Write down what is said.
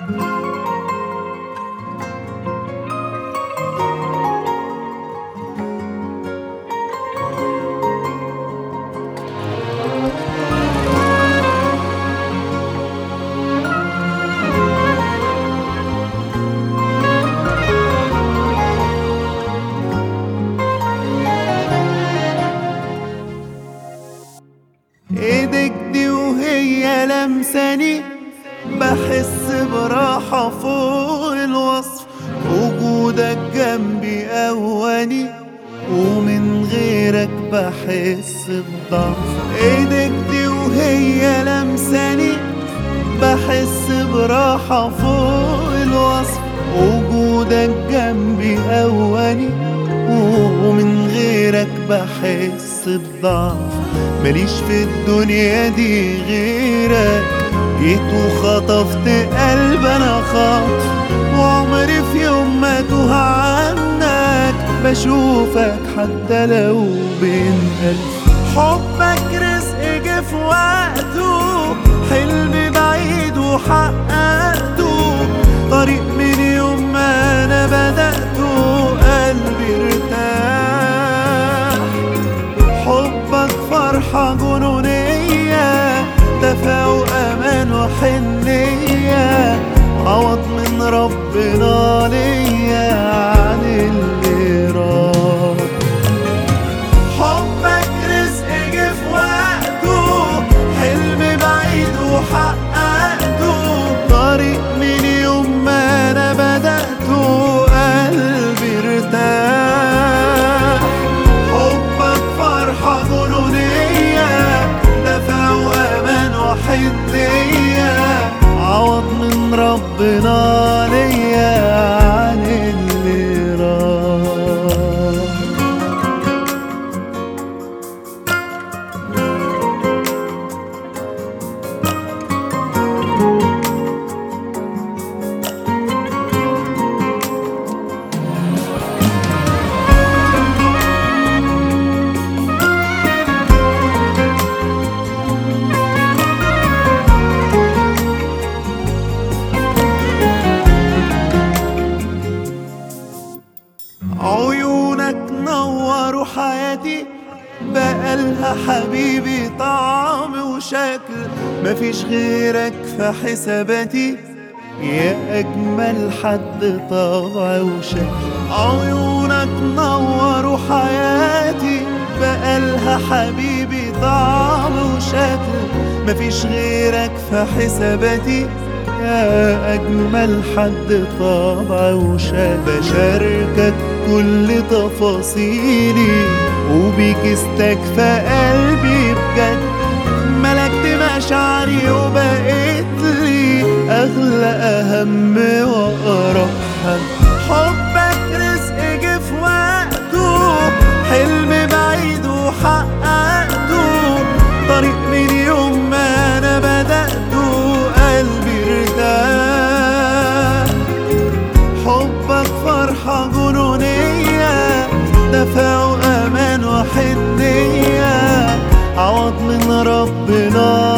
ايدك دي وهي لمساني بحس براحة فوق الوصف وجودك جنبي قواني ومن غيرك بحس بضعف ايدك دي وهي لمساني بحس براحة فوق الوصف وجودك جنبي قواني ومن غيرك بحس بضعف ماليش في الدنيا دي غيرك جيت وخطفت قلب انا خاطف وعمري في يوم ما توه عنك بشوفك حتى لو بين ألف حبك رزق جه في وقته حلم بعيد وحققته طريق من يوم ما انا بدأته قلبي ارتاح حبك فرحة جنونية دفى وأمان وحنية عوض من ربنا ليا عن اللي راح حبك رزق جه في وقته حلم بعيد وحققته طريق من يوم ما انا بدأته قلبي ارتاح حبك فرحة جنونية دفى وأمان وحنية عوض من ربنا ليا عن اللي راح عيونك نوروا حياتي بقالها حبيبي طعم وشكل مفيش غيرك في حساباتي يا أجمل حد طبع وشكل عيونك نوروا حياتي بقالها حبيبي طعم وشكل مفيش غيرك في حساباتي يا أجمل حد طبع وشكل بشاركك كل تفاصيلي وبيك استكفى قلبي بجد ملكت مشاعري وبقيت لي أغلى أهم وأقرب حد حبك رزق جه في وقته حلم بعيد وحققته طريق من يوم ما أنا بدأته قلبي ارتاح حبك فرحة جنونية دفى وأمان وحنية عوض من ربنا